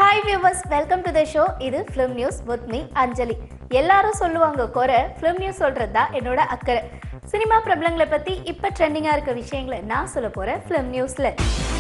hi viewers welcome to the show இது film news with me Anjali எல்லாரும் சொல்லுவாங்க குறை ஃபிலிம் நியூஸ் சொல்றது தான் என்னோட அக்கறை சினிமா பிரபலங்களை பத்தி இப்ப ட்ரெண்டிங்கா இருக்க விஷயங்களை நான் சொல்ல போறேன் ஃபிலிம் நியூஸ்ல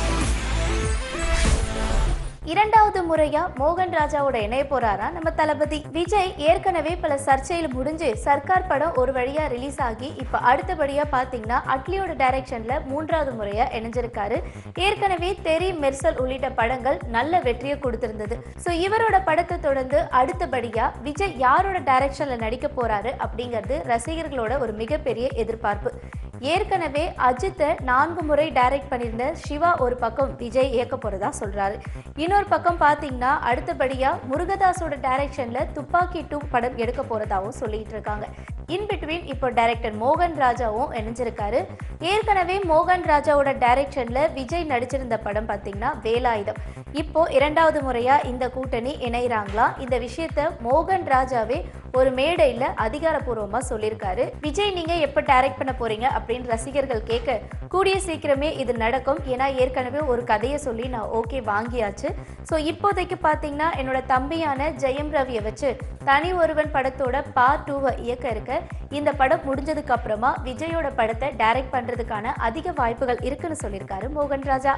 இரண்டாவது முறையா மோகன் ராஜாவோட இணைய போறாரா நம்ம தளபதி விஜய் ஏற்கனவே பல சர்ச்சையில் முடிஞ்சு சர்க்கார் படம் ஒரு வழியா ரிலீஸ் ஆகி இப்ப அடுத்தபடியா பாத்தீங்கன்னா அட்லியோட டைரக்ஷன்ல மூன்றாவது முறையா இணைஞ்சிருக்காரு ஏற்கனவே தெரி மெர்சல் உள்ளிட்ட படங்கள் நல்ல வெற்றியை கொடுத்திருந்தது ஸோ இவரோட படத்தை தொடர்ந்து அடுத்தபடியா விஜய் யாரோட டைரக்ஷன்ல நடிக்க போறாரு அப்படிங்கிறது ரசிகர்களோட ஒரு மிகப்பெரிய எதிர்பார்ப்பு ஏற்கனவே அஜித்தை நான்கு முறை டைரக்ட் பண்ணியிருந்த சிவா ஒரு பக்கம் விஜய் இயக்க போறதா சொல்றாரு இன்னொரு பக்கம் பாத்தீங்கன்னா அடுத்தபடியா முருகதாஸோட டைரக்ஷன்ல துப்பாக்கி டூ படம் எடுக்க போறதாவும் சொல்லிட்டு இருக்காங்க இன் பிட்வீன் இப்போ டைரக்டர் மோகன் ராஜாவும் இணைஞ்சிருக்காரு ஏற்கனவே மோகன் ராஜாவோட டைரக்ஷன்ல விஜய் நடிச்சிருந்த படம் பாத்தீங்கன்னா வேலாயுதம் இப்போ இரண்டாவது முறையா இந்த கூட்டணி இணைகிறாங்களாம் இந்த விஷயத்த மோகன் ராஜாவே ஒரு மேடையில அதிகாரப்பூர்வமா சொல்லியிருக்காரு விஜய் நீங்க எப்ப டைரக்ட் பண்ண போறீங்க அப்படின்னு ரசிகர்கள் கேட்க கூடிய சீக்கிரமே இது நடக்கும் ஏன்னா ஏற்கனவே ஒரு கதையை சொல்லி நான் ஓகே வாங்கியாச்சு ஸோ இப்போதைக்கு பார்த்தீங்கன்னா என்னோட தம்பியான ஜெயம் ரவியை வச்சு தனி ஒருவன் படத்தோட பார்ட் டூவை இயக்க இருக்க இந்த படம் முடிஞ்சதுக்கு அப்புறமா விஜயோட படத்தை டைரக்ட் பண்றதுக்கான அதிக வாய்ப்புகள் இருக்குன்னு சொல்லியிருக்காரு மோகன் ராஜா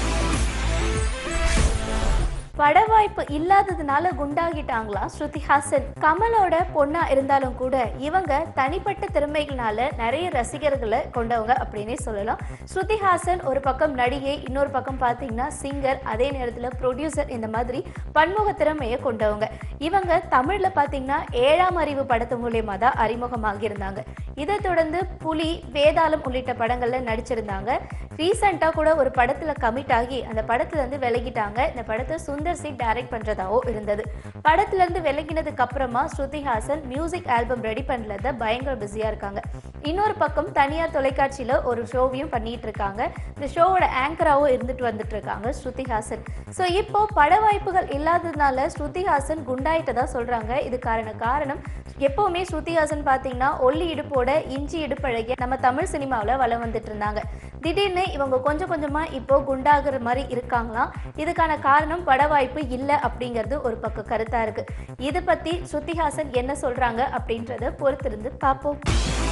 பட வாய்ப்பு இல்லாததுனால குண்டாகிட்டாங்களா ஸ்ருதி ஹாசன் கமலோட பொண்ணா இருந்தாலும் கூட இவங்க தனிப்பட்ட திறமைகளால நிறைய ரசிகர்களை கொண்டவங்க அப்படின்னே சொல்லலாம் ஸ்ருதி ஹாசன் ஒரு பக்கம் நடிகை இன்னொரு பக்கம் பார்த்தீங்கன்னா சிங்கர் அதே நேரத்தில் ப்ரொடியூசர் இந்த மாதிரி பன்முக திறமையை கொண்டவங்க இவங்க தமிழ்ல பார்த்தீங்கன்னா ஏழாம் அறிவு படத்து மூலியமா தான் அறிமுகமாகி இருந்தாங்க இதை தொடர்ந்து புலி வேதாளம் உள்ளிட்ட படங்கள்ல நடிச்சிருந்தாங்க ரீசெண்டாக கூட ஒரு படத்துல கமிட் ஆகி அந்த படத்துல இருந்து விலகிட்டாங்க இந்த படத்தை சுந்தர் சி டைரக்ட் பண்றதாவோ இருந்தது படத்துல இருந்து விலகினதுக்கு அப்புறமா Shruti Haasan music album ready பண்ணல பயங்கர பிஸியா இருக்காங்க இன்னொரு பக்கம் தனியார் தொலைக்காட்சியில ஒரு ஷோவையும் பண்ணிட்டு இருக்காங்க இந்த ஷோவோட ஆங்கராவும் இருந்துட்டு வந்துட்டு இருக்காங்க ஸ்ருதி ஹாசன் ஸோ இப்போ பட வாய்ப்புகள் இல்லாததுனால ஸ்ருதி ஹாசன் குண்டாயிட்டதா சொல்றாங்க இதுக்கான காரணம் எப்பவுமே ஸ்ருதி ஹாசன் பார்த்தீங்கன்னா ஒல்லி இடுப்போட இஞ்சி இடுப்பழகிய நம்ம தமிழ் சினிமாவில் வலம் வந்துட்டு இருந்தாங்க திடீர்னு இவங்க கொஞ்சம் கொஞ்சமா இப்போ குண்டாகிற மாதிரி இருக்காங்களாம் இதுக்கான காரணம் பட வாய்ப்பு இல்லை அப்படிங்கிறது ஒரு பக்கம் கருத்தா இருக்கு இதை பத்தி ஸ்ருதிஹாசன் என்ன சொல்றாங்க அப்படின்றத பொறுத்திருந்து பார்ப்போம்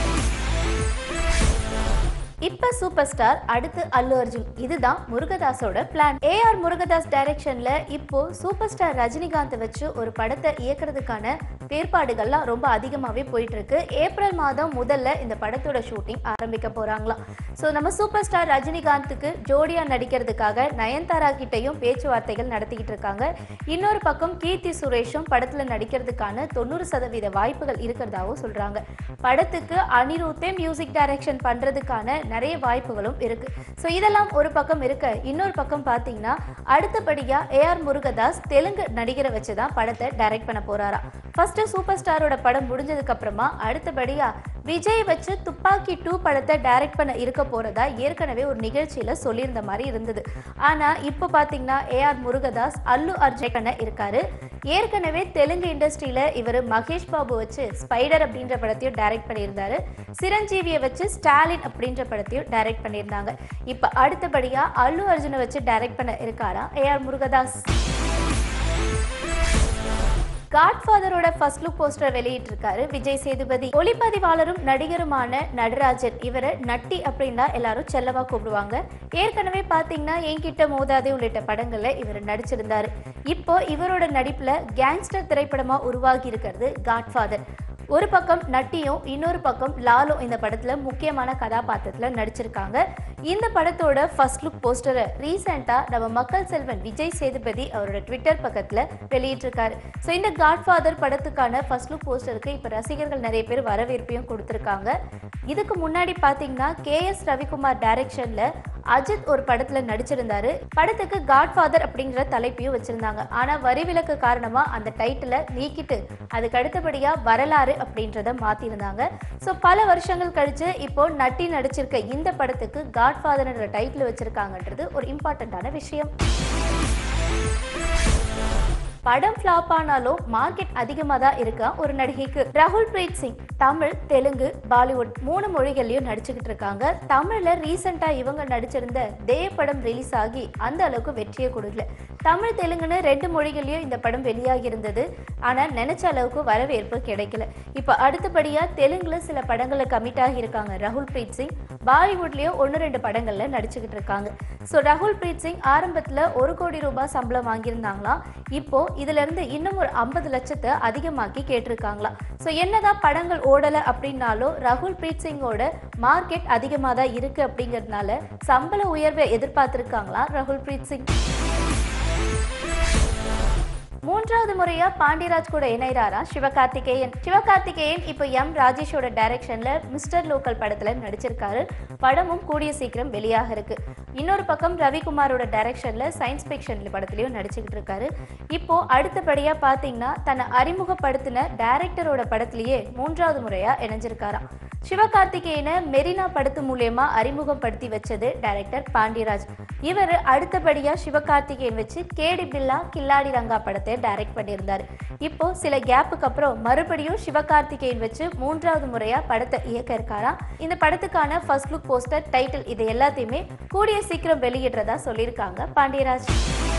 இப்ப சூப்பர் ஸ்டார் அடுத்து அல்லு அர்ஜுன் இதுதான் முருகதாஸோட பிளான் ஏஆர் முருகதாஸ் டைரக்ஷன்ல இப்போ சூப்பர் ஸ்டார் ரஜினிகாந்த் வச்சு ஒரு படத்தை இயக்குறதுக்கான ஏற்பாடுகள்லாம் ரொம்ப அதிகமாகவே போயிட்டு இருக்கு ஏப்ரல் மாதம் முதல்ல இந்த படத்தோட ஷூட்டிங் ஆரம்பிக்க போறாங்களாம் ஸோ நம்ம சூப்பர் ஸ்டார் ரஜினிகாந்துக்கு ஜோடியா நடிக்கிறதுக்காக நயன்தாரா கிட்டையும் பேச்சுவார்த்தைகள் நடத்திக்கிட்டு இருக்காங்க இன்னொரு பக்கம் கீர்த்தி சுரேஷும் படத்துல நடிக்கிறதுக்கான தொண்ணூறு சதவீத வாய்ப்புகள் இருக்கிறதாவும் சொல்றாங்க படத்துக்கு அனிருத்தே மியூசிக் டைரக்ஷன் பண்றதுக்கான நிறைய வாய்ப்புகளும் இருக்கு ஸோ இதெல்லாம் ஒரு பக்கம் இருக்க இன்னொரு பக்கம் பார்த்தீங்கன்னா அடுத்தபடியா ஏஆர் முருகதாஸ் தெலுங்கு நடிகரை வச்சு தான் படத்தை டைரக்ட் பண்ண போறாரா ஃபர்ஸ்ட் சூப்பர் ஸ்டாரோட படம் முடிஞ்சதுக்கு அப்புறமா அடுத்தபடியா விஜய் வச்சு துப்பாக்கி டூ படத்தை டைரக்ட் பண்ண இருக்க போறதா ஏற்கனவே ஒரு நிகழ்ச்சியில சொல்லியிருந்த மாதிரி இருந்தது ஆனா இப்போ பாத்தீங்கன்னா ஏஆர் முருகதாஸ் அல்லு அர்ஜுன் இருக்காரு ஏற்கனவே தெலுங்கு இண்டஸ்ட்ரியில இவர் மகேஷ் பாபு வச்சு ஸ்பைடர் அப்படின்ற படத்தையும் டைரக்ட் பண்ணியிருந்தாரு சிரஞ்சீவியை வச்சு ஸ்டாலின் அப்படின்ற படத்தையும் டைரக்ட் பண்ணியிருந்தாங்க இப்போ அடுத்தபடியா அல்லு அர்ஜுனை வச்சு டைரக்ட் பண்ண இருக்காரா ஏஆர் முருகதாஸ் காட்ஃபாதரோட ஃபர்ஸ்ட் லுக் போஸ்டர் வெளியிட்டிருக்காரு விஜய் சேதுபதி ஒளிப்பதிவாளரும் நடிகருமான நடராஜன் இவரை நட்டி அப்படின்னா எல்லாரும் செல்லவா கூப்பிடுவாங்க ஏற்கனவே பாத்தீங்கன்னா என்கிட்ட மோதாதே உள்ளிட்ட படங்கள்ல இவர் நடிச்சிருந்தாரு இப்போ இவரோட நடிப்புல கேங்ஸ்டர் திரைப்படமா உருவாகி இருக்கிறது காட்ஃபாதர் ஒரு பக்கம் நட்டியும் இன்னொரு பக்கம் லாலும் இந்த படத்துல முக்கியமான கதாபாத்திரத்துல நடிச்சிருக்காங்க இந்த படத்தோட ஃபர்ஸ்ட் லுக் போஸ்டரை ரீசெண்டா நம்ம மக்கள் செல்வன் விஜய் சேதுபதி அவரோட ட்விட்டர் பக்கத்துல வெளியிட்டிருக்காரு ஸோ இந்த காட்ஃபாதர் படத்துக்கான ஃபர்ஸ்ட் லுக் போஸ்டருக்கு இப்போ ரசிகர்கள் நிறைய பேர் வரவேற்பையும் கொடுத்துருக்காங்க இதுக்கு முன்னாடி பார்த்தீங்கன்னா கே எஸ் ரவிக்குமார் டைரக்ஷன்ல அஜித் ஒரு படத்துல நடிச்சிருந்தாரு படத்துக்கு காட்ஃபாதர் அப்படிங்கிற தலைப்பையும் வச்சிருந்தாங்க ஆனா வரி விலக்கு காரணமா அந்த டைட்டிலை நீக்கிட்டு அதுக்கு அடுத்தபடியா வரலாறு அப்படின்றத மாத்திருந்தாங்க ஸோ பல வருஷங்கள் கழிச்சு இப்போ நட்டி நடிச்சிருக்க இந்த படத்துக்கு காட்ஃபாதர்ன்ற டைட்டில் வச்சிருக்காங்கன்றது ஒரு இம்பார்ட்டண்ட்டான விஷயம் படம் ஃபிளாப் ஆனாலும் மார்க்கெட் அதிகமாக தான் இருக்கா ஒரு நடிகைக்கு ராகுல் பிரீத் சிங் தமிழ் தெலுங்கு பாலிவுட் மூணு மொழிகள்லயும் நடிச்சுக்கிட்டு இருக்காங்க தமிழ்ல ரீசெண்டா இவங்க நடிச்சிருந்த தேவ படம் ரிலீஸ் ஆகி அந்த அளவுக்கு வெற்றியை கொடுக்கல தமிழ் தெலுங்குன்னு ரெண்டு மொழிகள்லயும் இந்த படம் வெளியாகி இருந்தது ஆனா நினைச்ச அளவுக்கு வரவேற்பு கிடைக்கல இப்போ அடுத்தபடியா தெலுங்குல சில படங்களை கமிட் ஆகி இருக்காங்க ராகுல் பிரீத் சிங் பாலிவுட்லயும் ஒன்று ரெண்டு படங்கள்ல நடிச்சுக்கிட்டு இருக்காங்க ஸோ ராகுல் பிரீத் சிங் ஆரம்பத்துல ஒரு கோடி ரூபாய் சம்பளம் வாங்கியிருந்தாங்களாம் இப்போ இதுல இருந்து இன்னும் ஒரு ஐம்பது லட்சத்தை அதிகமாக்கி கேட்டிருக்காங்களாம் ஸோ என்னதான் படங்கள் ஓடலை அப்படின்னாலும் ராகுல் பிரீத் சிங்கோட மார்க்கெட் அதிகமாக தான் இருக்கு அப்படிங்கிறதுனால சம்பள உயர்வை எதிர்பார்த்திருக்காங்களா ராகுல் பிரீத் சிங் மூன்றாவது முறையா பாண்டியராஜ் கூட இணைறாரா சிவகார்த்திகேயன் சிவகார்த்திகேயன் இப்போ எம் ராஜேஷோட டைரக்ஷன்ல மிஸ்டர் லோக்கல் படத்துல நடிச்சிருக்காரு படமும் கூடிய சீக்கிரம் வெளியாக இருக்கு இன்னொரு பக்கம் ரவிக்குமாரோட டைரக்ஷன்ல சயின்ஸ் ஃபிக்ஷன் படத்துலயும் நடிச்சுக்கிட்டு இருக்காரு இப்போ அடுத்தபடியா பாத்தீங்கன்னா தன்னை அறிமுகப்படுத்தின டைரக்டரோட படத்திலேயே மூன்றாவது முறையா இணைஞ்சிருக்காராம் சிவகார்த்திகேயனை மெரினா படத்து மூலியமா அறிமுகப்படுத்தி வச்சது டைரக்டர் பாண்டியராஜ் இவர் அடுத்தபடியா சிவகார்த்திகேயன் வச்சு கேடி பில்லா கில்லாடி ரங்கா படத்தை டைரக்ட் பண்ணியிருந்தாரு இப்போ சில கேப்புக்கு அப்புறம் மறுபடியும் சிவகார்த்திகேயன் வச்சு மூன்றாவது முறையா படத்தை இயக்க இருக்காராம் இந்த படத்துக்கான ஃபர்ஸ்ட் லுக் போஸ்டர் டைட்டில் இது எல்லாத்தையுமே கூடிய சீக்கிரம் வெளியிடுறதா சொல்லியிருக்காங்க பாண்டியராஜ்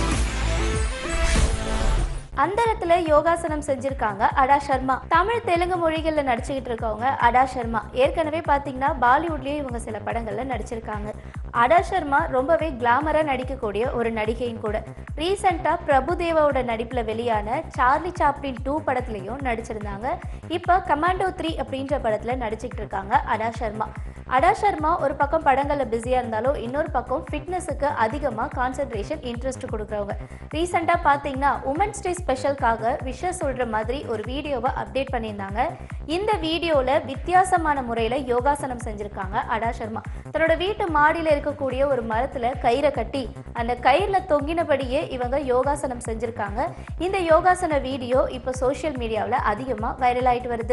அந்தரத்துல யோகாசனம் செஞ்சிருக்காங்க அடா சர்மா தமிழ் தெலுங்கு மொழிகள்ல நடிச்சுக்கிட்டு இருக்கவங்க அடா சர்மா ஏற்கனவே பாத்தீங்கன்னா பாலிவுட்லயும் இவங்க சில படங்கள்ல நடிச்சிருக்காங்க அடா சர்மா ரொம்பவே கிளாமரா நடிக்கக்கூடிய ஒரு நடிகையும் கூட ரீசெண்டா பிரபுதேவாவோட நடிப்புல வெளியான சார்லி சாப்ளின் டூ படத்துலயும் நடிச்சிருந்தாங்க இப்போ கமாண்டோ த்ரீ அப்படின்ற படத்துல நடிச்சுக்கிட்டு இருக்காங்க அடா சர்மா அடா சர்மா ஒரு பக்கம் படங்களில் பிஸியாக இருந்தாலும் இன்னொரு பக்கம் ஃபிட்னஸுக்கு அதிகமாக கான்சென்ட்ரேஷன் இன்ட்ரெஸ்ட் கொடுக்குறவங்க ரீசெண்டாக பார்த்தீங்கன்னா உமன்ஸ் டே ஸ்பெஷலுக்காக விஷயம் சொல்கிற மாதிரி ஒரு வீடியோவை அப்டேட் பண்ணியிருந்தாங்க இந்த வீடியோவில் வித்தியாசமான முறையில் யோகாசனம் செஞ்சுருக்காங்க அடா சர்மா தன்னோட வீட்டு மாடியில் இருக்கக்கூடிய ஒரு மரத்தில் கயிறை கட்டி அந்த கயிறில் தொங்கினபடியே இவங்க யோகாசனம் செஞ்சுருக்காங்க இந்த யோகாசன வீடியோ இப்போ சோஷியல் மீடியாவில் அதிகமாக வைரல் ஆயிட்டு வருது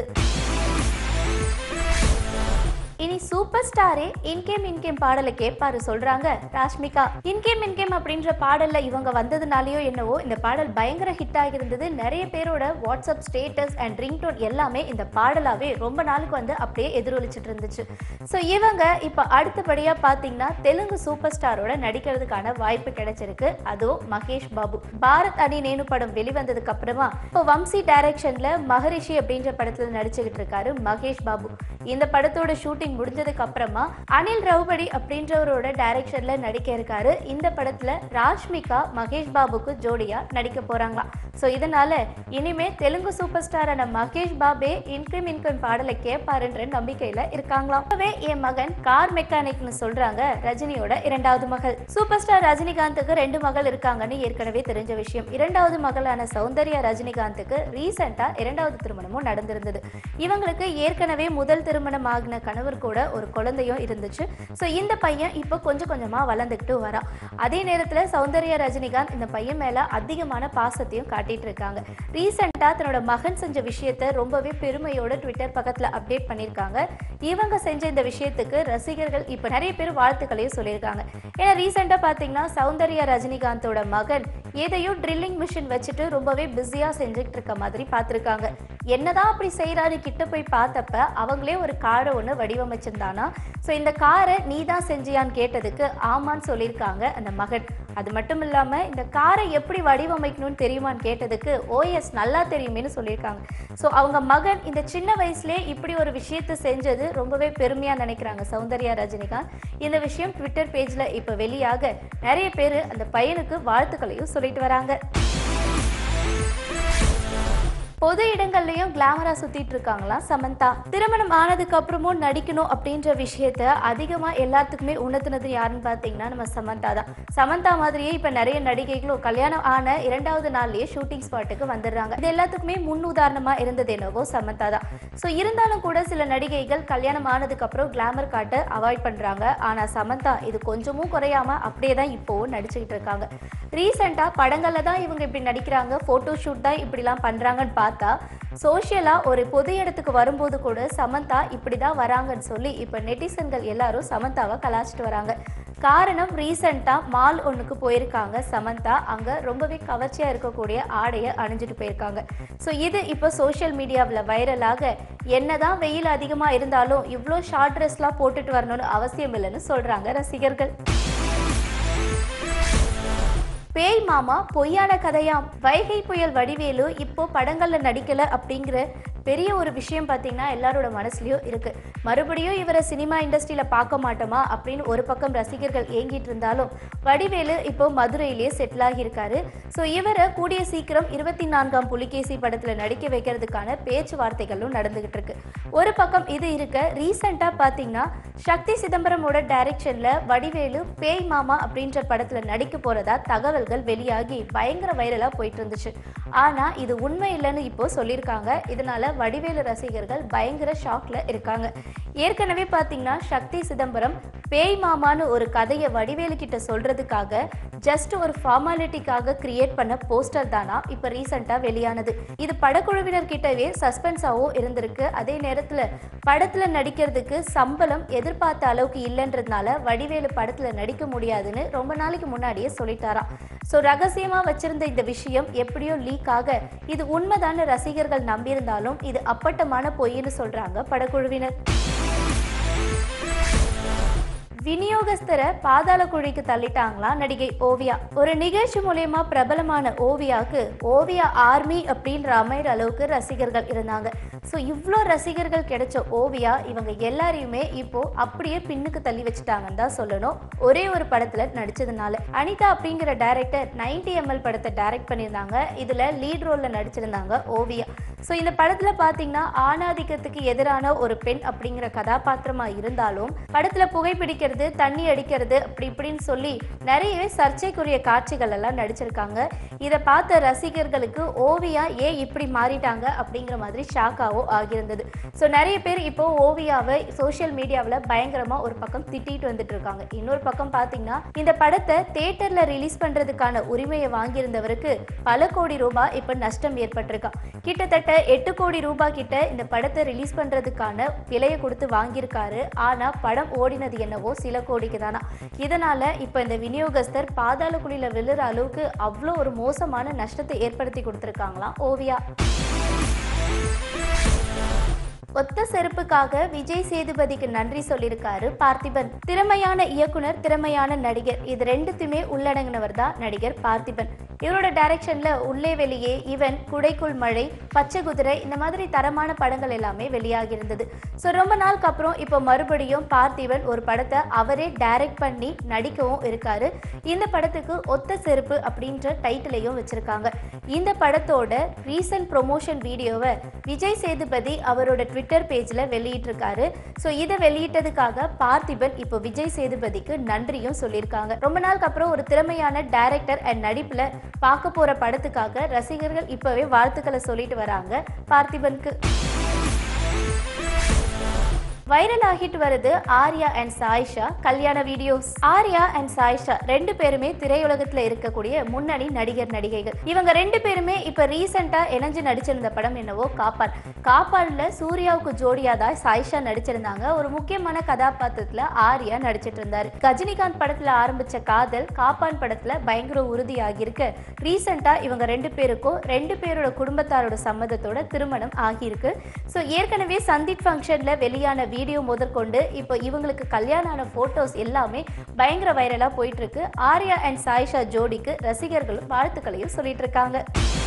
இனி சூப்பர் ஸ்டாரே இன்கேம் இன்கேம் பாடலை கேட்பாரு சொல்றாங்க ராஷ்மிகா இன்கேம் இன்கேம் அப்படின்ற பாடல்ல இவங்க வந்ததுனாலயோ என்னவோ இந்த பாடல் பயங்கர ஹிட் ஆகியிருந்தது நிறைய பேரோட வாட்ஸ்அப் ஸ்டேட்டஸ் அண்ட் ரிங்டோன் எல்லாமே இந்த பாடலாவே ரொம்ப நாளுக்கு வந்து அப்படியே எதிரொலிச்சிட்டு இருந்துச்சு ஸோ இவங்க இப்போ அடுத்தபடியா பார்த்தீங்கன்னா தெலுங்கு சூப்பர் ஸ்டாரோட நடிக்கிறதுக்கான வாய்ப்பு கிடைச்சிருக்கு அதுவும் மகேஷ் பாபு பாரத் அணி நேனு படம் வெளிவந்ததுக்கு அப்புறமா இப்போ வம்சி டைரக்ஷன்ல மகரிஷி அப்படின்ற படத்துல நடிச்சுக்கிட்டு இருக்காரு மகேஷ் பாபு இந்த படத்தோட ஷூட்டிங் முடிஞ்சதுக்கு அப்புறமா அனில் ரவுபடி அப்படின்றவரோட டைரக்ஷன்ல நடிக்க இருக்காரு இந்த படத்துல ராஷ்மிகா மகேஷ் பாபுக்கு ஜோடியா நடிக்க போறாங்களாம் ஸோ இதனால இனிமே தெலுங்கு சூப்பர் ஸ்டாரான மகேஷ் பாபே இன்கம் இன்கம் பாடலை கேட்பாருன்ற நம்பிக்கையில இருக்காங்களாம் அப்பவே என் மகன் கார் மெக்கானிக்னு சொல்றாங்க ரஜினியோட இரண்டாவது மகள் சூப்பர் ஸ்டார் ரஜினிகாந்துக்கு ரெண்டு மகள் இருக்காங்கன்னு ஏற்கனவே தெரிஞ்ச விஷயம் இரண்டாவது மகளான சௌந்தர்யா ரஜினிகாந்துக்கு ரீசெண்டா இரண்டாவது திருமணமும் நடந்திருந்தது இவங்களுக்கு ஏற்கனவே முதல் திருமணம் ஆகின கணவர் கூட ஒரு குழந்தையும் இருந்துச்சு ஸோ இந்த பையன் இப்போ கொஞ்சம் கொஞ்சமா வளர்ந்துக்கிட்டு வரான் அதே நேரத்துல சௌந்தர்யா ரஜினிகாந்த் இந்த பையன் மேல அதிகமான பாசத்தையும் காட்டிட்டு இருக்காங்க ரீசெண்டா தன்னோட மகன் செஞ்ச விஷயத்த ரொம்பவே பெருமையோட ட்விட்டர் பக்கத்துல அப்டேட் பண்ணியிருக்காங்க இவங்க செஞ்ச இந்த விஷயத்துக்கு ரசிகர்கள் இப்போ நிறைய பேர் வாழ்த்துக்களையும் சொல்லியிருக்காங்க ஏன்னா ரீசெண்டா பாத்தீங்கன்னா சௌந்தர்யா ரஜினிகாந்தோட மகன் எதையோ ட்ரில்லிங் மிஷின் வச்சுட்டு ரொம்பவே பிஸியா செஞ்சுட்டு இருக்க மாதிரி பார்த்துருக்காங்க என்னதான் அப்படி செய்யறாரு கிட்ட போய் பார்த்தப்ப அவங்களே ஒரு காரை ஒன்று வடிவமைச்சிருந்தானா ஸோ இந்த காரை நீ தான் செஞ்சியான்னு கேட்டதுக்கு ஆமான்னு சொல்லியிருக்காங்க அந்த மகன் அது மட்டும் இல்லாமல் இந்த காரை எப்படி வடிவமைக்கணும்னு தெரியுமான்னு கேட்டதுக்கு ஓஎஸ் நல்லா தெரியுமேனு சொல்லியிருக்காங்க ஸோ அவங்க மகன் இந்த சின்ன வயசுலேயே இப்படி ஒரு விஷயத்தை செஞ்சது ரொம்பவே பெருமையாக நினைக்கிறாங்க சௌந்தர்யா ரஜினிகாந்த் இந்த விஷயம் ட்விட்டர் பேஜில் இப்போ வெளியாக நிறைய பேர் அந்த பையனுக்கு வாழ்த்துக்களையும் சொல்லிட்டு வராங்க பொது இடங்கள்லயும் கிளாமரா சுத்திட்டு இருக்காங்களா சமந்தா திருமணம் ஆனதுக்கு அப்புறமும் நடிக்கணும் அப்படின்ற விஷயத்த அதிகமா எல்லாத்துக்குமே உணர்த்தினது யாருன்னு பாத்தீங்கன்னா நம்ம சமந்தா தான் சமந்தா மாதிரியே இப்ப நிறைய நடிகைகளும் கல்யாணம் ஆன இரண்டாவது நாள்லயே ஷூட்டிங் ஸ்பாட்டுக்கு வந்துடுறாங்க இது எல்லாத்துக்குமே முன் உதாரணமா இருந்தது என்னவோ சமந்தா தான் ஸோ இருந்தாலும் கூட சில நடிகைகள் கல்யாணம் ஆனதுக்கு அப்புறம் கிளாமர் காட்ட அவாய்ட் பண்றாங்க ஆனா சமந்தா இது கொஞ்சமும் குறையாம அப்படியே தான் இப்போவும் நடிச்சுக்கிட்டு இருக்காங்க ரீசெண்டாக படங்களில் தான் இவங்க இப்படி நடிக்கிறாங்க ஃபோட்டோ ஷூட் தான் இப்படிலாம் பண்ணுறாங்கன்னு பார்த்தா சோஷியலாக ஒரு பொது இடத்துக்கு வரும்போது கூட சமந்தா இப்படி தான் வராங்கன்னு சொல்லி இப்போ நெட்டிசன்கள் எல்லாரும் சமந்தாவை கலாச்சிட்டு வராங்க காரணம் ரீசெண்டாக மால் ஒன்றுக்கு போயிருக்காங்க சமந்தா அங்கே ரொம்பவே கவர்ச்சியாக இருக்கக்கூடிய ஆடையை அணிஞ்சிட்டு போயிருக்காங்க ஸோ இது இப்போ சோஷியல் மீடியாவில் வைரலாக என்னதான் வெயில் அதிகமாக இருந்தாலும் இவ்வளோ ஷார்ட் ட்ரெஸ்லாம் போட்டுட்டு வரணும்னு அவசியம் இல்லைன்னு சொல்கிறாங்க ரசிகர்கள் பேய் மாமா பொய்யான கதையாம் வைகை புயல் வடிவேலு இப்போ படங்கள்ல நடிக்கல அப்படிங்கிற பெரிய ஒரு விஷயம் பார்த்தீங்கன்னா எல்லாரோட மனசுலயும் இருக்கு மறுபடியும் இவரை சினிமா இண்டஸ்ட்ரியில பார்க்க மாட்டோமா அப்படின்னு ஒரு பக்கம் ரசிகர்கள் ஏங்கிட்டு இருந்தாலும் வடிவேலு இப்போ மதுரையிலேயே செட்டில் ஆகியிருக்காரு ஸோ இவரை கூடிய சீக்கிரம் இருபத்தி நான்காம் புலிகேசி படத்துல நடிக்க வைக்கிறதுக்கான பேச்சுவார்த்தைகளும் நடந்துகிட்டு இருக்கு ஒரு பக்கம் இது இருக்க ரீசெண்டாக பார்த்தீங்கன்னா சக்தி சிதம்பரமோட டைரக்ஷன்ல வடிவேலு பேய் மாமா அப்படின்ற படத்துல நடிக்க போறதா தகவல்கள் வெளியாகி பயங்கர வைரலா போயிட்டு இருந்துச்சு ஆனா இது உண்மை இல்லைன்னு இப்போ சொல்லியிருக்காங்க இதனால வடிவேலு ரசிகர்கள் பயங்கர ஷாக்ல இருக்காங்க ஏற்கனவே பார்த்தீங்கன்னா சக்தி சிதம்பரம் பேய் மாமான்னு ஒரு கதையை வடிவேலு கிட்ட சொல்றதுக்காக ஜஸ்ட் ஒரு ஃபார்மாலிட்டிக்காக கிரியேட் பண்ண போஸ்டர் தானா இப்போ ரீசெண்டாக வெளியானது இது படக்குழுவினர் கிட்டவே சஸ்பென்ஸாகவும் இருந்திருக்கு அதே நேரத்தில் படத்தில் நடிக்கிறதுக்கு சம்பளம் எதிர்பார்த்த அளவுக்கு இல்லைன்றதுனால வடிவேலு படத்தில் நடிக்க முடியாதுன்னு ரொம்ப நாளைக்கு முன்னாடியே சொல்லிட்டாராம் ஸோ ரகசியமாக வச்சிருந்த இந்த விஷயம் எப்படியோ லீக் ஆக இது உண்மைதான ரசிகர்கள் நம்பியிருந்தாலும் இது அப்பட்டமான பொய்ன்னு சொல்றாங்க படக்குழுவினர் விநியோகஸ்தரை பாதாள குழிக்கு தள்ளிட்டாங்களா நடிகை ஓவியா ஒரு நிகழ்ச்சி மூலயமா பிரபலமான ஓவியாவுக்கு ஓவியா ஆர்மி அப்படின்ற அமைற அளவுக்கு ரசிகர்கள் இருந்தாங்க ஸோ இவ்வளோ ரசிகர்கள் கிடைச்ச ஓவியா இவங்க எல்லாரையுமே இப்போ அப்படியே பின்னுக்கு தள்ளி வச்சுட்டாங்கன்னு தான் சொல்லணும் ஒரே ஒரு படத்துல நடிச்சதுனால அனிதா அப்படிங்கிற டைரக்டர் 90 எம்எல் படத்தை டைரக்ட் பண்ணியிருந்தாங்க இதுல லீட் ரோல்ல நடிச்சிருந்தாங்க ஓவியா ஸோ இந்த படத்துல பாத்தீங்கன்னா ஆணாதிக்கத்துக்கு எதிரான ஒரு பெண் அப்படிங்கிற கதாபாத்திரமா இருந்தாலும் படத்துல புகைப்பிடிக்கிறது தண்ணி அடிக்கிறது அப்படி இப்படின்னு சொல்லி நிறையவே சர்ச்சைக்குரிய காட்சிகள் எல்லாம் நடிச்சிருக்காங்க இதை பார்த்த ரசிகர்களுக்கு ஓவியா ஏன் இப்படி மாறிட்டாங்க அப்படிங்கிற மாதிரி ஷாக்காவோ ஆகியிருந்தது ஸோ நிறைய பேர் இப்போ ஓவியாவை சோஷியல் மீடியாவில் பயங்கரமா ஒரு பக்கம் திட்டிட்டு வந்துட்டு இருக்காங்க இன்னொரு பக்கம் பார்த்தீங்கன்னா இந்த படத்தை தேட்டர்ல ரிலீஸ் பண்றதுக்கான உரிமையை வாங்கியிருந்தவருக்கு பல கோடி ரூபாய் இப்போ நஷ்டம் ஏற்பட்டிருக்கா கிட்டத்தட்ட எட்டு கோடி ரூபாய் கிட்ட இந்த படத்தை ரிலீஸ் பண்றதுக்கான விலையை கொடுத்து வாங்கியிருக்காரு ஆனா படம் ஓடினது என்னவோ சில கோடிக்கு தானா இதனால இப்போ இந்த விநியோகஸ்தர் பாதாள குழியில விழுற அளவுக்கு அவ்வளோ ஒரு மோசமான நஷ்டத்தை ஏற்படுத்தி கொடுத்துருக்காங்களாம் ஓவியா ஒத்த செருப்புக்காக விஜய் சேதுபதிக்கு நன்றி சொல்லியிருக்காரு பார்த்திபன் திறமையான இயக்குனர் திறமையான நடிகர் இது ரெண்டுத்தையுமே உள்ளடங்கினவர் தான் நடிகர் பார்த்திபன் இவரோட டைரக்ஷன்ல உள்ளே வெளியே இவன் குடைக்குள் மழை பச்சை குதிரை இந்த மாதிரி தரமான படங்கள் எல்லாமே வெளியாகி இருந்தது ஸோ ரொம்ப நாளுக்கு அப்புறம் இப்போ மறுபடியும் பார்த்திபன் ஒரு படத்தை அவரே டைரக்ட் பண்ணி நடிக்கவும் இருக்காரு இந்த படத்துக்கு ஒத்த செருப்பு அப்படின்ற டைட்டிலையும் வச்சிருக்காங்க இந்த படத்தோட ரீசன்ட் ப்ரொமோஷன் வீடியோவை விஜய் சேதுபதி அவரோட ட்விட்டர் பேஜில் வெளியிட்டிருக்காரு ஸோ இதை வெளியிட்டதுக்காக பார்த்திபன் இப்போ விஜய் சேதுபதிக்கு நன்றியும் சொல்லியிருக்காங்க ரொம்ப நாளுக்கு அப்புறம் ஒரு திறமையான டைரக்டர் அண்ட் நடிப்பில் பார்க்க போகிற படத்துக்காக ரசிகர்கள் இப்போவே வாழ்த்துக்களை சொல்லிட்டு வராங்க பார்த்திபனுக்கு வைரல் ஆகிட்டு வருது ஆர்யா அண்ட் சாயிஷா கல்யாண வீடியோஸ் ஆர்யா அண்ட் சாயிஷா ரெண்டு பேருமே திரையுலகத்துல இருக்கக்கூடிய முன்னணி நடிகர் நடிகைகள் இவங்க ரெண்டு பேருமே இப்ப ரீசெண்டா இணைஞ்சு நடிச்சிருந்த படம் என்னவோ காப்பான் காப்பான்ல சூர்யாவுக்கு ஜோடியா தான் சாயிஷா நடிச்சிருந்தாங்க ஒரு முக்கியமான கதாபாத்திரத்துல ஆர்யா நடிச்சிட்டு இருந்தாரு ரஜினிகாந்த் படத்துல ஆரம்பிச்ச காதல் காப்பான் படத்துல பயங்கர உறுதியாகி இருக்கு ரீசெண்டா இவங்க ரெண்டு பேருக்கும் ரெண்டு பேரோட குடும்பத்தாரோட சம்மதத்தோட திருமணம் ஆகியிருக்கு ஸோ ஏற்கனவே சந்தீப் ஃபங்க்ஷன்ல வெளியான வீடியோ முதற்கொண்டு இப்போ இவங்களுக்கு கல்யாணம் ஆன ஃபோட்டோஸ் எல்லாமே பயங்கர வைரலாக போயிட்டு இருக்கு ஆர்யா அண்ட் சாயிஷா ஜோடிக்கு ரசிகர்களும் வாழ்த்துக்களையும் சொல்லிட்டு இருக்காங்க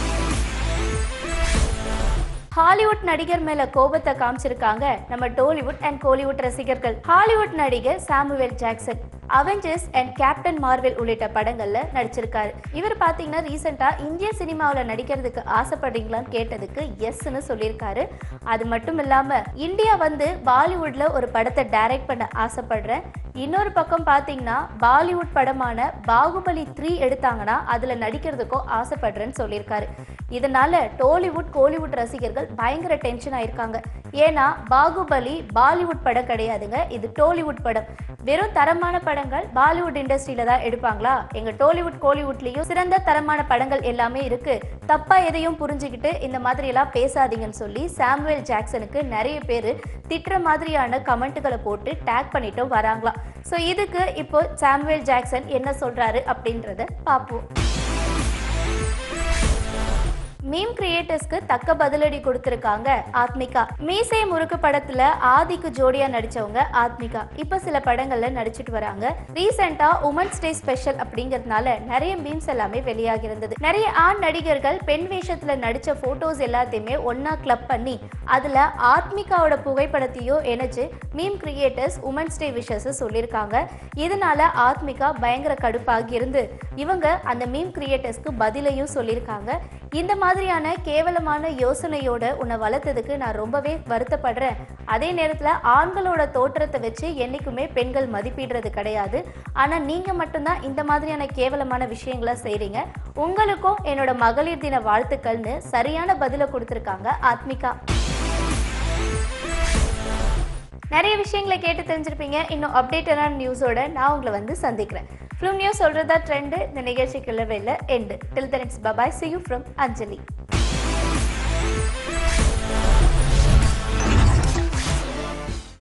ஹாலிவுட் நடிகர் மேல கோபத்தை காமிச்சிருக்காங்க நம்ம டோலிவுட் அண்ட் கோலிவுட் ரசிகர்கள் ஹாலிவுட் நடிகர் Samuel Jackson Avengers and Captain Marvel உள்ளிட்ட படங்கள்ல நடிச்சிருக்காரு இவர் பாத்தீங்கன்னா ரீசெண்டா இந்திய சினிமாவில் நடிக்கிறதுக்கு ஆசைப்படுறீங்களான்னு கேட்டதுக்கு எஸ்ன்னு சொல்லியிருக்காரு அது மட்டும் இல்லாம இந்தியா வந்து பாலிவுட்ல ஒரு படத்தை டைரக்ட் பண்ண ஆசைப்படுறேன் இன்னொரு பக்கம் பார்த்தீங்கன்னா பாலிவுட் படமான பாகுபலி த்ரீ எடுத்தாங்கன்னா அதில் நடிக்கிறதுக்கும் ஆசைப்படுறேன்னு சொல்லியிருக்காரு இதனால டோலிவுட் கோலிவுட் ரசிகர்கள் பயங்கர டென்ஷன் ஆயிருக்காங்க ஏன்னா பாகுபலி பாலிவுட் படம் கிடையாதுங்க இது டோலிவுட் படம் வெறும் தரமான படங்கள் பாலிவுட் இண்டஸ்ட்ரியில தான் எடுப்பாங்களா எங்க டோலிவுட் கோலிவுட்லயும் சிறந்த தரமான படங்கள் எல்லாமே இருக்கு தப்பா எதையும் புரிஞ்சுக்கிட்டு இந்த மாதிரி எல்லாம் பேசாதீங்கன்னு சொல்லி சாமுவேல் ஜாக்சனுக்கு நிறைய பேர் திட்டுற மாதிரியான கமெண்ட்டுகளை போட்டு டேக் பண்ணிட்டும் வராங்களாம் ஸோ இதுக்கு இப்போ சாமுவேல் ஜாக்சன் என்ன சொல்றாரு அப்படின்றத பார்ப்போம் மீம் கிரியேட்டர்ஸ்க்கு தக்க பதிலடி கொடுத்திருக்காங்க ஆத்மிகா மீசை முறுக்கு படத்துல ஆதிக்கு ஜோடியா நடிச்சவங்க ஆத்மிகா இப்ப சில படங்கள்ல நடிச்சிட்டு வராங்க ரீசெண்டா உமன்ஸ் டே ஸ்பெஷல் அப்படிங்கறதுனால நிறைய மீம்ஸ் எல்லாமே வெளியாகி இருந்தது நிறைய ஆண் நடிகர்கள் பெண் வேஷத்துல நடிச்ச போட்டோஸ் எல்லாத்தையுமே ஒன்னா கிளப் பண்ணி அதுல ஆத்மிகாவோட புகைப்படத்தையும் இணைச்சு meme creators women's day wishes சொல்லியிருக்காங்க இதனால ஆத்மிகா பயங்கர கடுப்பாகி இருந்து இவங்க அந்த மீம் கிரியேட்டர்ஸ்க்கு பதிலையும் சொல்லியிருக்காங்க இந்த மாதிரியான கேவலமான யோசனையோட உன்னை வளர்த்ததுக்கு நான் ரொம்பவே வருத்தப்படுறேன் அதே நேரத்தில் ஆண்களோட தோற்றத்தை வச்சு என்றைக்குமே பெண்கள் மதிப்பிடுறது கிடையாது ஆனால் நீங்கள் மட்டும்தான் இந்த மாதிரியான கேவலமான விஷயங்களை செய்கிறீங்க உங்களுக்கும் என்னோட மகளிர் தின வாழ்த்துக்கள்னு சரியான பதிலை கொடுத்துருக்காங்க ஆத்மிகா நிறைய விஷயங்களை கேட்டு தெரிஞ்சிருப்பீங்க இன்னும் அப்டேட்டடான நியூஸோட நான் உங்களை வந்து சந்திக்கிறேன் ஃபிலிம் நியூஸ் சொல்கிறதா ட்ரெண்டு இந்த நிகழ்ச்சிக்கு இல்லை end till the next bye bye see you from Anjali